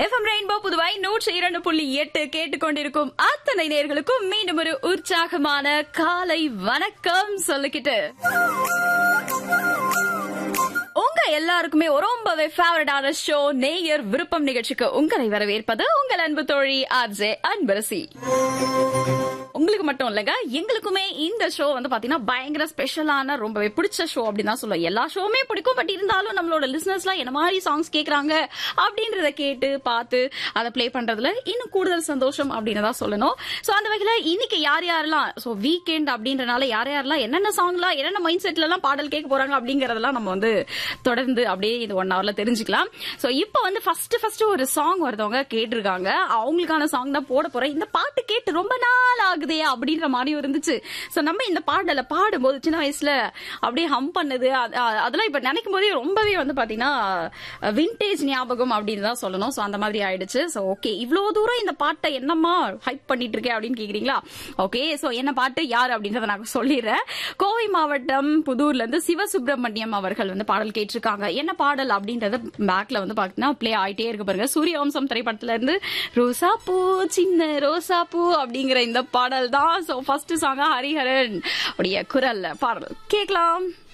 FM rainbow புதுவாய் நூற்றி இரண்டு புள்ளி எட்டு கேட்டுக்கொண்டிருக்கும் அத்தனை நேர்களுக்கும் மீண்டும் ஒரு உற்சாகமான காலை வணக்கம் சொல்லிக்கிட்டு உங்க எல்லாருக்குமே ரொம்பவே ஃபேவரட்டான ஷோ நேயர் விருப்பம் நிகழ்ச்சிக்கு உங்களை வரவேற்பது உங்கள் அன்பு தோழி ஆர்ஜே அன்பரசி உங்களுக்கு மட்டும் இல்லைங்க எங்களுக்குமே இந்த ஷோ வந்து பாத்தீங்கன்னா பயங்கர ஸ்பெஷலான ரொம்பவே பிடிச்ச ஷோ அப்படின்னு தான் சொல்லுவோம் எல்லா ஷோவுமே பிடிக்கும் பட் இருந்தாலும் நம்மளோட லிசனர்ஸ்லாம் என்ன மாதிரி சாங்ஸ் கேக்குறாங்க அப்படின்றத கேட்டு பார்த்து அதை ப்ளே பண்றதுல இன்னும் கூடுதல் சந்தோஷம் அப்படின்னு தான் சொல்லணும் சோ அந்த வகையில இன்னைக்கு யார் யாரெல்லாம் சோ வீக்கெண்ட் அப்படின்றனால யார் யாரெல்லாம் என்னென்ன சாங்லாம் என்னென்ன மைண்ட் செட்ல எல்லாம் பாடல் கேட்க போறாங்க அப்படிங்கறதெல்லாம் நம்ம வந்து தொடர்ந்து அப்படியே இந்த ஒன் ஹவர்ல தெரிஞ்சுக்கலாம் சோ இப்போ வந்து ஃபர்ஸ்ட் ஃபர்ஸ்ட் ஒரு சாங் ஒருத்தவங்க கேட்டிருக்காங்க அவங்களுக்கான சாங் தான் போட போறேன் இந்த பாட்டு கேட்டு ரொம்ப நாள் ஆகுதே அப்படின்ற மாதிரி இருந்துச்சு சோ நம்ம இந்த பாடல பாடும்போது சின்ன வயசுல அப்படியே ஹம் பண்ணது அது- அ- அதெல்லாம் இப்ப நினைக்கும் போதே ரொம்பவே வந்து பாத்தீங்கன்னா விண்டேஜ் ஞாபகம் அப்படின்னு தான் சொல்லணும் சோ அந்த மாதிரி ஆயிடுச்சு சோ ஓகே இவ்வளவு தூரம் இந்த பாட்டை என்னம்மா ஹைப் பண்ணிட்டு இருக்கேன் அப்படின்னு கேக்குறீங்களா ஓகே சோ என்ன பாட்டு யார் அப்படின்றத நான் சொல்லிடுறேன் கோவை மாவட்டம் புதூர்ல இருந்து சிவசுப்பிரமணியம் அவர்கள் வந்து பாடல் கேட்டிருக்காங்க என்ன பாடல் அப்படின்றத பேக்ல வந்து பாத்தீங்கன்னா ப்ளே ஆயிட்டே இருக்கு பாருங்க சூரியவம்சம் திரைப்படத்துல இருந்து ரோசா பூ சின்ன ரோசா பூ அப்படிங்கிற இந்த பாடல் தான் சோ ஃபர்ஸ்ட் சாங்கா ஹரிஹரன் உடைய குரல்ல பாடல் கேட்கலாம்